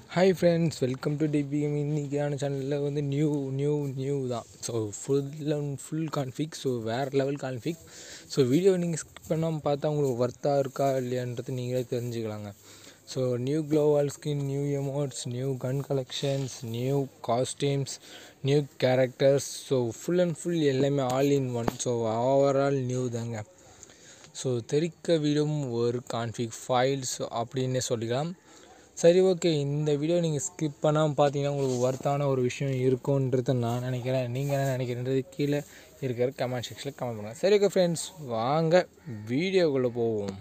hi friends welcome to TPM இன்றைக்கான சேனலில் வந்து நியூ நியூ நியூ தான் so full and full config so வேறு லெவல் கான்ஃபிக் ஸோ வீடியோ நீங்கள் ஸ்கிப் பண்ணாமல் பார்த்தா உங்களுக்கு ஒர்த்தாக இருக்கா இல்லையான்றது நீங்களே தெரிஞ்சுக்கலாங்க ஸோ நியூ க்ளோவால் skin new emotes new gun collections new costumes new characters so full and full எல்லாமே all in one so overall new தாங்க ஸோ தெரிக்க விடும் ஒரு கான்ஃபிக் ஃபைல்ஸ் அப்படின்னே சொல்லிக்கலாம் சரி ஓகே இந்த வீடியோ நீங்கள் ஸ்கிப் பண்ணாமல் பார்த்தீங்கன்னா உங்களுக்கு ஒர்த்தான ஒரு விஷயம் இருக்கும்ன்றத நான் நினைக்கிறேன் நீங்கள் என்ன நினைக்கிறேன்றது கீழே இருக்கிற கமெண்ட் செக்ஷனில் கமெண்ட் பண்ணுங்கள் சரி ஓகே ஃப்ரெண்ட்ஸ் வாங்க வீடியோக்குள்ளே போவோம்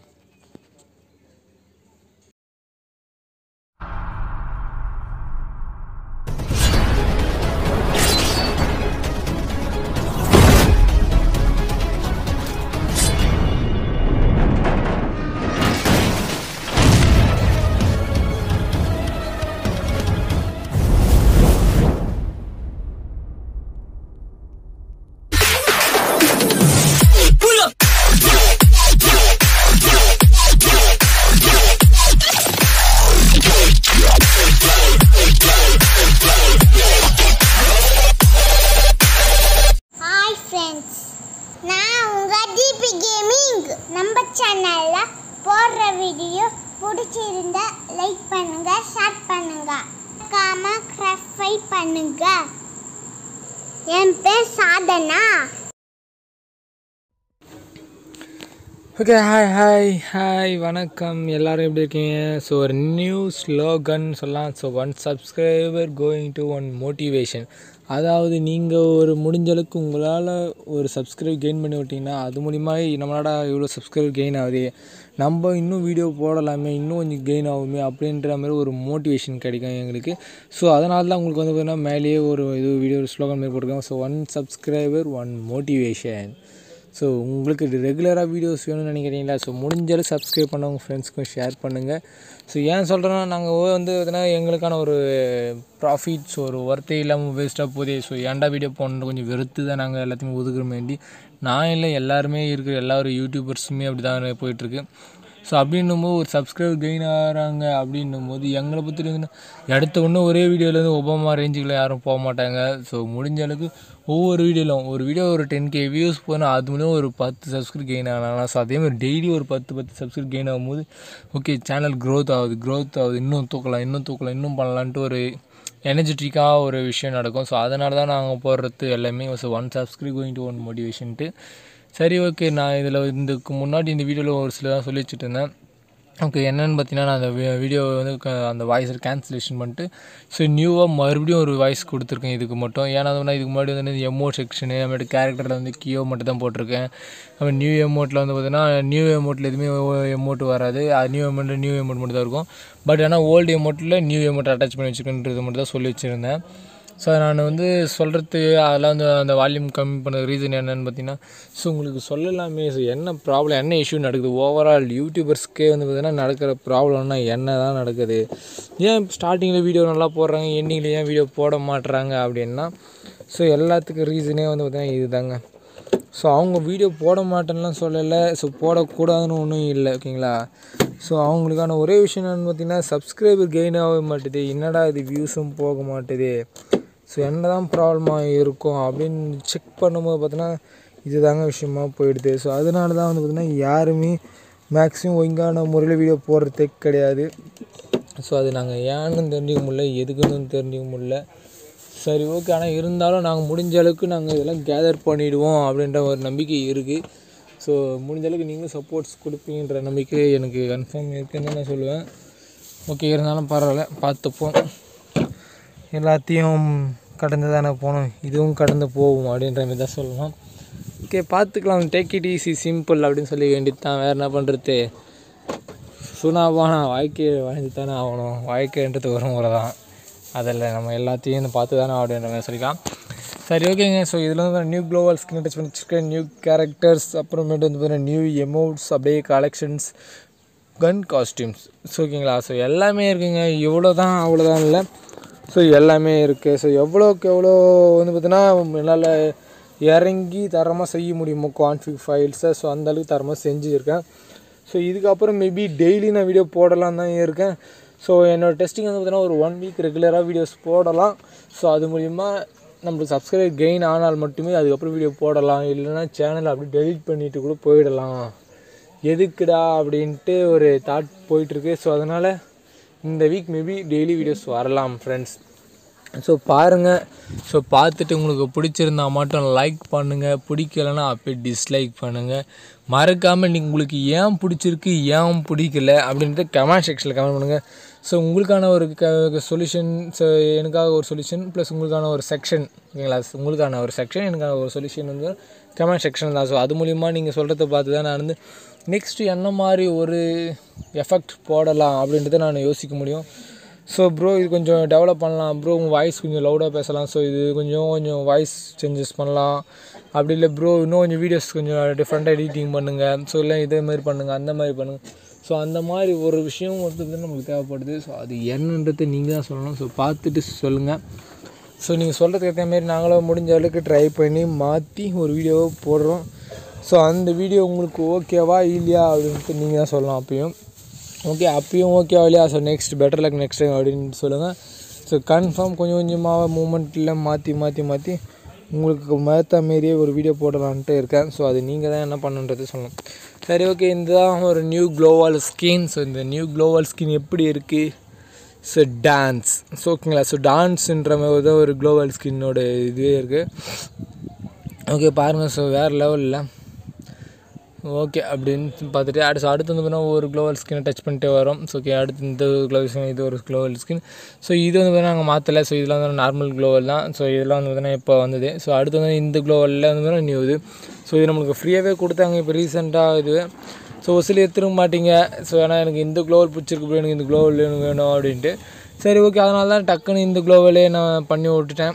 ஹாய் ஃப்ரெண்ட்ஸ் நான் உங்கள் டிபி கேமிங் நம்ம சேனலில் போடுற வீடியோ பிடிச்சிருந்தா லைக் பண்ணுங்க ஷேர் பண்ணுங்க மறக்காம க்ரஃபை பண்ணுங்க என் பேர் Sadhana okay hi hi hi வணக்கம் எல்லாரும் எப்படி இருக்கீங்க ஸோ ஒரு நியூ ஸ்லோகன் சொல்லலாம் so one subscriber going to one motivation அதாவது நீங்கள் ஒரு முடிஞ்ச அளவுக்கு உங்களால் ஒரு சப்ஸ்கிரைப் கெயின் பண்ணி விட்டிங்கன்னா அது மூலிமா நம்மளால இவ்வளோ சப்ஸ்கிரைப் கெயின் ஆகுது நம்ம இன்னும் வீடியோ போடலாமே இன்னும் கொஞ்சம் கெயின் ஆகுமே அப்படின்ற மாதிரி ஒரு மோட்டிவேஷன் கிடைக்கும் எங்களுக்கு ஸோ அதனால தான் உங்களுக்கு வந்து பார்த்தீங்கன்னா மேலேயே ஒரு இது வீடியோ ஸ்லோகன் மாதிரி போட்டிருக்கோம் so one subscriber one motivation so உங்களுக்கு ரெகுலராக வீடியோஸ் வேணும்னு நினைக்கிறீங்களா ஸோ முடிஞ்சாலும் சப்ஸ்கிரைப் பண்ண உங்கள் ஃப்ரெண்ட்ஸ்க்கும் ஷேர் பண்ணுங்கள் ஸோ ஏன் சொல்கிறேன்னா நாங்கள் வந்து பார்த்தீங்கன்னா எங்களுக்கான ஒரு ப்ராஃபிட்ஸ் ஒரு ஒர்த்தே இல்லாமல் வேஸ்ட்டாக போதே ஸோ ஏன்டா வீடியோ போடணும் கொஞ்சம் வெறுத்து தான் நாங்கள் எல்லாத்தையும் ஒதுக்குற வேண்டி நான் இல்லை எல்லாருமே இருக்கிற எல்லாரும் யூடியூபர்ஸுமே அப்படி தான் போயிட்டுருக்கு ஸோ அப்படின்னும் போது ஒரு சப்ஸ்கிரைப் கெயின் ஆகிறாங்க அப்படின்னும் போது எங்களை பற்றி வந்து எடுத்த ஒன்று ஒரே வீடியோலேருந்து ஒபாமா ரேஞ்சுக்குள்ள யாரும் போக மாட்டாங்க ஸோ முடிஞ்ச அளவுக்கு ஒவ்வொரு வீடியோவிலும் ஒரு வீடியோ ஒரு டென் கே வியூஸ் போனால் அது மூலியம் ஒரு பத்து சப்ஸ்கிரைப் கெயின் ஆகலாம் ஸோ அதே மாதிரி டெய்லி ஒரு பத்து பத்து சப்ஸ்கிரைப் கெயின் ஆகும்போது ஓகே சேனல் க்ரோத் ஆகுது க்ரோத் ஆகுது இன்னும் தூக்கலாம் இன்னும் தூக்கலாம் இன்னும் பண்ணலான்ட்டு ஒரு எனர்ஜெட்டிக்காக ஒரு விஷயம் நடக்கும் ஸோ அதனால தான் நாங்கள் போடுறது எல்லாமே so one subscribe going to one மோட்டிவேஷன்ட்டு சரி ஓகே நான் இதில் இதுக்கு முன்னாடி இந்த வீடியோவில் ஒரு சில சொல்லி வச்சுட்டு இருந்தேன் ஓகே என்னென்னு பார்த்தீங்கன்னா நான் அந்த வீடியோ வந்து க- அந்த வாய்ஸை கேன்சலேஷன் பண்ணிட்டு ஸோ நியூவாக மறுபடியும் ஒரு வாய்ஸ் கொடுத்துருக்கேன் இதுக்கு மட்டும் ஏன்னா வந்து நான் இதுக்கு முன்னாடி வந்து எமோ செக்ஷனு அப்புறமேட்டு கேரக்டரில் வந்து கியோ மட்டும் தான் போட்டிருக்கேன் அப்புறம் நியூ எமோட்டில் வந்து பார்த்தீங்கன்னா நியூ எமோட்டில் எதுவுமே எமோட் வராது அது நியூ எமௌண்ட் நியூ எமௌண்ட் மட்டும் தான் இருக்கும் பட் ஆனால் ஓல்டு எமௌண்ட்டில் நியூ எமௌண்ட் அட்டாச் பண்ணி வச்சுருக்கேன்றது மட்டும் தான் சொல்லி வச்சுருந்தேன் ஸோ நான் வந்து சொல்கிறது அதெல்லாம் வந்து அந்த வால்யூம் கம்மி பண்ண ரீசன் என்னன்னு பார்த்தீங்கன்னா ஸோ உங்களுக்கு சொல்லலாமே ஸோ என்ன ப்ராப்ளம் என்ன இஷ்யூ நடக்குது ஓவரால் யூடியூபர்ஸ்க்கே வந்து பார்த்தீங்கன்னா நடக்கிற ப்ராப்ளம்னா என்ன தான் நடக்குது ஏன் ஸ்டார்டிங்கில் வீடியோ நல்லா போடுறாங்க எண்டிங்கில் ஏன் வீடியோ போட மாட்டுறாங்க அப்படின்னா ஸோ எல்லாத்துக்கும் ரீசனே வந்து பார்த்தீங்கன்னா இதுதாங்க ஸோ அவங்க வீடியோ போட மாட்டேன்லாம் சொல்லலை ஸோ போடக்கூடாதுன்னு ஒன்றும் இல்லை ஓகேங்களா ஸோ அவங்களுக்கான ஒரே விஷயம் என்னென்னு பார்த்தீங்கன்னா சப்ஸ்கிரைபர் கெயின் ஆக மாட்டுது என்னடா இது வியூஸும் போக மாட்டுது ஸோ என்ன தான் ப்ராப்ளமாக இருக்கும் அப்படின்னு செக் பண்ணும்போது பார்த்தீங்கன்னா இதுதாங்க விஷயமா போயிடுது ஸோ அதனால தான் வந்து பார்த்தீங்கன்னா யாருமே மேக்ஸிமம் ஒழுங்கான முறையில் வீடியோ போடுறதே கிடையாது ஸோ அது நாங்கள் ஏன்னு தெரிஞ்சுக்க முடியல எதுக்குன்னு தெரிஞ்சுக்க முடியல சரி ஓகே ஆனால் இருந்தாலும் நாங்கள் முடிஞ்ச அளவுக்கு நாங்கள் இதெல்லாம் கேதர் பண்ணிவிடுவோம் அப்படின்ற ஒரு நம்பிக்கை இருக்குது ஸோ முடிஞ்ச அளவுக்கு நீங்களும் சப்போர்ட்ஸ் கொடுப்பீங்கன்ற நம்பிக்கை எனக்கு கன்ஃபார்ம் இருக்குன்னு நான் சொல்லுவேன் ஓகே இருந்தாலும் பரவாயில்ல பார்த்துப்போம் எல்லாத்தையும் கடந்து தானே போகணும் இதுவும் கடந்து போகும் அப்படின்ற மாதிரி தான் சொல்லலாம் ஓகே பார்த்துக்கலாம் டேக் இட் ஈஸி சிம்பிள் அப்படின்னு சொல்லி வேண்டியது தான் வேறு என்ன பண்ணுறது சுனாவானா வாழ்க்கையை வாழ்ந்து தானே ஆகணும் வாழ்க்கைன்றது ஒரு முறை தான் அதில் நம்ம எல்லாத்தையும் பார்த்து தானே அப்படின்ற மாதிரி சொல்லிக்கலாம் சரி ஓகேங்க ஸோ இதில் வந்து நியூ க்ளோவல் ஸ்கின் டச் பண்ணி வச்சுருக்கேன் நியூ கேரக்டர்ஸ் அப்புறமேட்டு வந்து பார்த்தீங்கன்னா நியூ எமௌண்ட்ஸ் அப்படியே கலெக்ஷன்ஸ் கன் காஸ்டியூம்ஸ் ஸோ ஓகேங்களா ஸோ எல்லாமே இருக்குங்க இவ்வளோ தான் அவ்வளோதான் இல்லை ஸோ எல்லாமே இருக்குது ஸோ எவ்வளோக்கு எவ்வளோ வந்து பார்த்தீங்கன்னா என்னால் இறங்கி தரமாக செய்ய முடியுமோ கான்ஃபிக் ஃபைல்ஸை ஸோ அந்தளவுக்கு தரமாக செஞ்சுருக்கேன் ஸோ இதுக்கப்புறம் மேபி டெய்லி நான் வீடியோ போடலாம் தான் இருக்கேன் ஸோ என்னோட டெஸ்டிங் வந்து பார்த்தீங்கன்னா ஒரு ஒன் வீக் ரெகுலராக வீடியோஸ் போடலாம் ஸோ அது மூலிமா நம்மளுக்கு சப்ஸ்கிரைப் கெயின் ஆனால் மட்டுமே அதுக்கப்புறம் வீடியோ போடலாம் இல்லைன்னா சேனலை அப்படியே டெலிட் பண்ணிட்டு கூட போயிடலாம் எதுக்குடா அப்படின்ட்டு ஒரு தாட் போயிட்டுருக்கு ஸோ அதனால் இந்த வீக் மேபி டெய்லி வீடியோஸ் வரலாம் ஃப்ரெண்ட்ஸ் ஸோ பாருங்கள் ஸோ பார்த்துட்டு உங்களுக்கு பிடிச்சிருந்தா மட்டும் லைக் பண்ணுங்கள் பிடிக்கலன்னா அப்படியே டிஸ்லைக் பண்ணுங்கள் மறக்காமல் நீங்கள் உங்களுக்கு ஏன் பிடிச்சிருக்கு ஏன் பிடிக்கல அப்படின்றத கமெண்ட் செக்ஷனில் கமெண்ட் பண்ணுங்கள் ஸோ உங்களுக்கான ஒரு க சொல்யூஷன் ஸோ எனக்காக ஒரு சொல்யூஷன் ப்ளஸ் உங்களுக்கான ஒரு செக்ஷன் ஓகேங்களா உங்களுக்கான ஒரு செக்ஷன் எனக்கான ஒரு சொல்யூஷன் வந்து கமெண்ட் செக்ஷன் தான் ஸோ அது மூலிமா நீங்கள் சொல்கிறத பார்த்து தான் நான் வந்து நெக்ஸ்ட்டு என்ன மாதிரி ஒரு எஃபெக்ட் போடலாம் அப்படின்றத நான் யோசிக்க முடியும் ஸோ ப்ரோ இது கொஞ்சம் டெவலப் பண்ணலாம் ப்ரோ உங்கள் வாய்ஸ் கொஞ்சம் லவுடாக பேசலாம் ஸோ இது கொஞ்சம் கொஞ்சம் வாய்ஸ் சேஞ்சஸ் பண்ணலாம் அப்படி இல்லை ப்ரோ இன்னும் கொஞ்சம் வீடியோஸ் கொஞ்சம் டிஃப்ரெண்ட்டாக எடிட்டிங் பண்ணுங்கள் ஸோ இல்லை இதே மாதிரி பண்ணுங்கள் அந்த மாதிரி பண்ணுங்கள் ஸோ அந்த மாதிரி ஒரு விஷயம் வந்து நமக்கு தேவைப்படுது ஸோ அது என்னன்றது நீங்கள் தான் சொல்லணும் ஸோ பார்த்துட்டு சொல்லுங்கள் ஸோ நீங்கள் சொல்கிறதுக்கு ஏற்ற மாதிரி நாங்களும் முடிஞ்ச அளவுக்கு ட்ரை பண்ணி மாற்றி ஒரு வீடியோவை போடுறோம் ஸோ அந்த வீடியோ உங்களுக்கு ஓகேவா இல்லையா அப்படின்ட்டு நீங்கள் தான் சொல்லலாம் அப்பயும் ஓகே அப்பயும் ஓகேவா இல்லையா so next better luck next time அப்படின்னு சொல்லுங்கள் ஸோ கன்ஃபார்ம் கொஞ்சம் கொஞ்சமாக மூமெண்ட்டில் மாற்றி மாற்றி மாற்றி உங்களுக்கு மற்ற மாரியே ஒரு வீடியோ போடலான்ட்டு இருக்கேன் ஸோ அது நீங்கள் தான் என்ன பண்ணுன்றது சொல்லணும் சரி ஓகே இதுதான் ஒரு நியூ க்ளோவால் ஸ்கின் ஸோ இந்த நியூ க்ளோவால் ஸ்கின் எப்படி இருக்குது ஸோ டான்ஸ் ஸோ ஓகேங்களா ஸோ டான்ஸுன்ற மாதிரி தான் ஒரு க்ளோவல் ஸ்கின்னோட இதுவே இருக்குது ஓகே பாருங்கள் ஸோ வேறு லெவலில் ஓகே அப்படின்னு பார்த்துட்டு அடுத்து அடுத்து வந்து பார்த்தீங்கன்னா ஒரு க்ளோவல் ஸ்கினை டச் பண்ணிட்டே வரோம் ஸோ ஓகே அடுத்து இந்த க்ளோவல் ஸ்கின் இது ஒரு க்ளோவல் ஸ்கின் ஸோ இது வந்து பார்த்தீங்கன்னா நாங்கள் மாற்றலை ஸோ இதெல்லாம் வந்து நார்மல் க்ளோவல் தான் ஸோ இதெல்லாம் வந்து பார்த்தீங்கன்னா இப்போ வந்தது ஸோ அடுத்து வந்து இந்த க்ளோவலில் வந்து பார்த்தீங்கன்னா நியூ இது ஸோ இது நம்மளுக்கு ஃப்ரீயாகவே கொடுத்தாங்க இப்போ ரீசெண்டாக இது ஸோ வசூலி எடுத்துருக்க மாட்டீங்க ஸோ ஏன்னா எனக்கு இந்த க்ளோவல் பிடிச்சிருக்கு bro, எனக்கு இந்த க்ளோவல் வேணும் வேணும் அப்படின்ட்டு சரி ஓகே அதனால தான் டக்குன்னு இந்த க்ளோவலே நான் பண்ணி விட்டுட்டேன்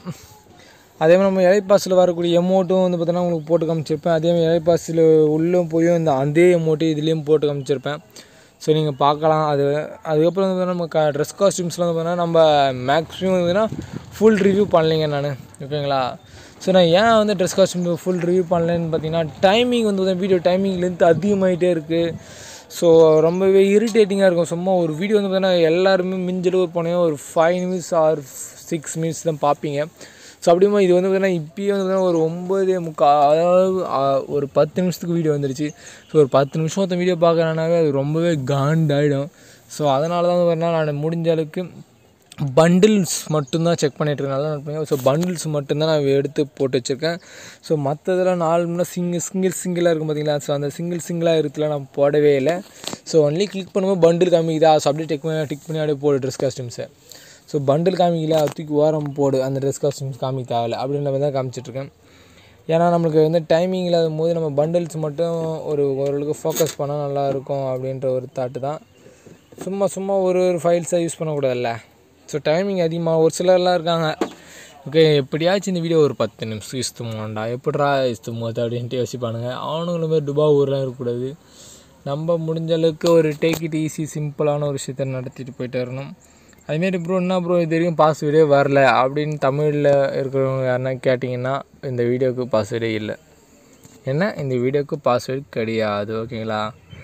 அதே மாதிரி நம்ம இலைப்பாசில் வரக்கூடிய எமௌண்ட்டும் வந்து பார்த்தோன்னா உங்களுக்கு போட்டு காமிச்சிருப்பேன் அதே மாதிரி இலைப்பாசில் உள்ளே போய் இந்த அதே எமௌண்ட்டு இதுலேயும் போட்டு காமிச்சிருப்பேன் ஸோ நீங்கள் பார்க்கலாம் அது அதுக்கப்புறம் வந்து பார்த்தீங்கன்னா நம்ம க ட்ரெஸ் காஸ்டியூம்ஸ்லாம் வந்து பார்த்தீங்கன்னா நம்ம மேக்ஸிமம் வந்துன்னா ஃபுல் ரிவ்யூ பண்ணலைங்க நான் ஓகேங்களா ஸோ நான் ஏன் வந்து ட்ரெஸ் காஸ்டியூம் ஃபுல் ரிவ்யூ பண்ணலன்னு பார்த்தீங்கன்னா டைமிங் வந்து வீடியோ டைமிங் லென்த் அதிகமாகிட்டே இருக்குது ஸோ ரொம்பவே இரிட்டேட்டிங்காக இருக்கும் சும்மா ஒரு வீடியோ வந்து பார்த்தீங்கன்னா எல்லாருமே மிஞ்சளவு போனீங்க ஒரு five minutes or six minutes தான் பார்ப்பீங்க ஸோ அப்படிமா இது வந்து பார்த்தீங்கன்னா இப்பயே வந்து பார்த்தீங்கன்னா ஒரு ஒம்பது முக்கால் அதாவது ஆ, ஒரு பத்து நிமிஷத்துக்கு வீடியோ வந்துருச்சு ஸோ ஒரு பத்து நிமிஷம் ஒருத்தன் வீடியோ பார்க்குறேனாவே அது ரொம்பவே காண்டாயிடும் ஸோ அதனால தான் வந்து பார்த்தீங்கன்னா நான் முடிஞ்ச அளவுக்கு பண்டில்ஸ் மட்டும்தான் செக் பண்ணிட்டு இருக்கேன் நல்லா note பண்ணுங்க ஸோ பண்டில்ஸ் மட்டும்தான் நான் எடுத்து போட்டு வச்சுருக்கேன் ஸோ மற்றதெல்லாம் நாலு மணி சிங்கிள் சிங்கிள் சிங்கிளாக இருக்கும் பார்த்தீங்களா ஸோ அந்த சிங்கிள் சிங்கிளாக இருக்குல்ல நான் போடவே இல்லை ஸோ ஒன்லி கிளிக் பண்ணும்போது பண்டில் காமிக்குதா ஸோ அப்படியே டெக் பண்ணி டிக் பண்ணி அப்படியே போடு ட்ரெஸ் காஸ்டியூம்ஸை ஸோ பண்டில் காமிக்கல அது தூக்கி ஓரம் போடு அந்த ட்ரெஸ் காஸ்டியூம்ஸ் காமிக்க தேவையில்ல அப்படின்ற மாதிரி தான் காமிச்சிட்ருக்கேன் ஏன்னா நம்மளுக்கு வந்து டைமிங் இல்லாத போது நம்ம பண்டில்ஸ் மட்டும் ஒரு ஓரளவுக்கு ஃபோக்கஸ் பண்ணால் நல்லா இருக்கும் அப்படின்ற ஒரு தாட்டு தான் சும்மா சும்மா ஒரு ஒரு ஃபைல்ஸை யூஸ் பண்ணக்கூடாதுல்ல ஸோ டைமிங் அதிகமாக ஒரு சிலர்லாம் இருக்காங்க ஓகே எப்படியாச்சும் இந்த வீடியோ ஒரு பத்து நிமிஷம் இஸ்துமாண்டா எப்படிரா இஸ்துமோது அப்படின்ட்டு யோசிப்பானுங்க அவனுங்களும் மாதிரி துபா ஊர்லாம் இருக்கக்கூடாது நம்ம முடிஞ்ச அளவுக்கு ஒரு டேக் இட் ஈஸி சிம்பிளான ஒரு விஷயத்தை நடத்திட்டு போயிட்டு வரணும் அதுமாரி ப்ரோ என்ன ப்ரோ இது வரைக்கும் பாஸ்வேர்டே வரல அப்படின்னு தமிழில் இருக்கிறவங்க யாருன்னா கேட்டிங்கன்னா இந்த வீடியோவுக்கு பாஸ்வேர்டே இல்லை என்ன இந்த வீடியோவுக்கு பாஸ்வேர்டு கிடையாது ஓகேங்களா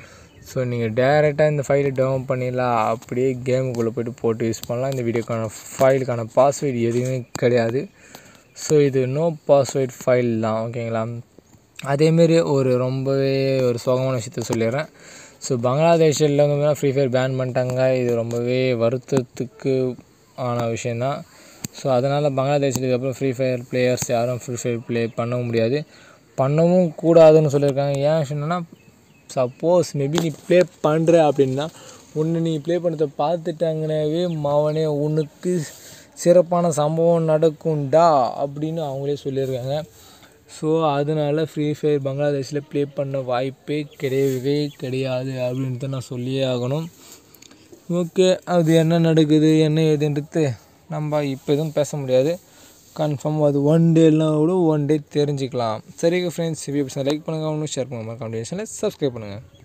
ஸோ நீங்கள் டேரெக்டாக இந்த ஃபைலை டவுன் பண்ணிடலாம் அப்படியே கேமுக்குள்ளே போய்ட்டு போட்டு யூஸ் பண்ணலாம் இந்த வீடியோக்கான ஃபைலுக்கான பாஸ்வேர்டு எதுவுமே கிடையாது ஸோ இது நோ பாஸ்வேர்ட் ஃபைல் தான் ஓகேங்களா அதேமாரி ஒரு ரொம்பவே ஒரு சோகமான விஷயத்த சொல்லிடுறேன் ஸோ பங்களாதேஷில் வந்து ஃப்ரீ ஃபயர் பேன் பண்ணிட்டாங்க இது ரொம்பவே வருத்தத்துக்கு ஆன விஷயந்தான் ஸோ அதனால் பங்களாதேஷில் இதுக்கப்புறம் ஃப்ரீ ஃபயர் பிளேயர்ஸ் யாரும் ஃப்ரீ ஃபயர் ப்ளே பண்ண முடியாது பண்ணவும் கூடாதுன்னு சொல்லியிருக்காங்க ஏன் விஷயம்னா சப்போஸ் மேபி நீ ப்ளே பண்ணுற அப்படின்னா ஒன்று நீ ப்ளே பண்ணதை பார்த்துட்டாங்கனாவே மாவனே உனக்கு சிறப்பான சம்பவம் நடக்கும்டா அப்படின்னு அவங்களே சொல்லியிருக்காங்க ஸோ அதனால் ஃப்ரீ ஃபயர் பங்களாதேஷில் ப்ளே பண்ண வாய்ப்பே கிடையவே கிடையாது அப்படின்னு தான் நான் சொல்லியே ஆகணும் ஓகே அது என்ன நடக்குது என்ன ஏதுன்றது நம்ம இப்போ எதுவும் பேச முடியாது கன்ஃபார்ம் அது ஒன் டேலாம் கூட ஒன் டே தெரிஞ்சுக்கலாம் சரி ஃப்ரெண்ட்ஸ் வீடியோ லைக் பண்ணுங்கள் ஒன்றும் ஷேர் பண்ணுங்கள் கமெண்ட் சப்ஸ்கிரைப் பண்ணுங்கள்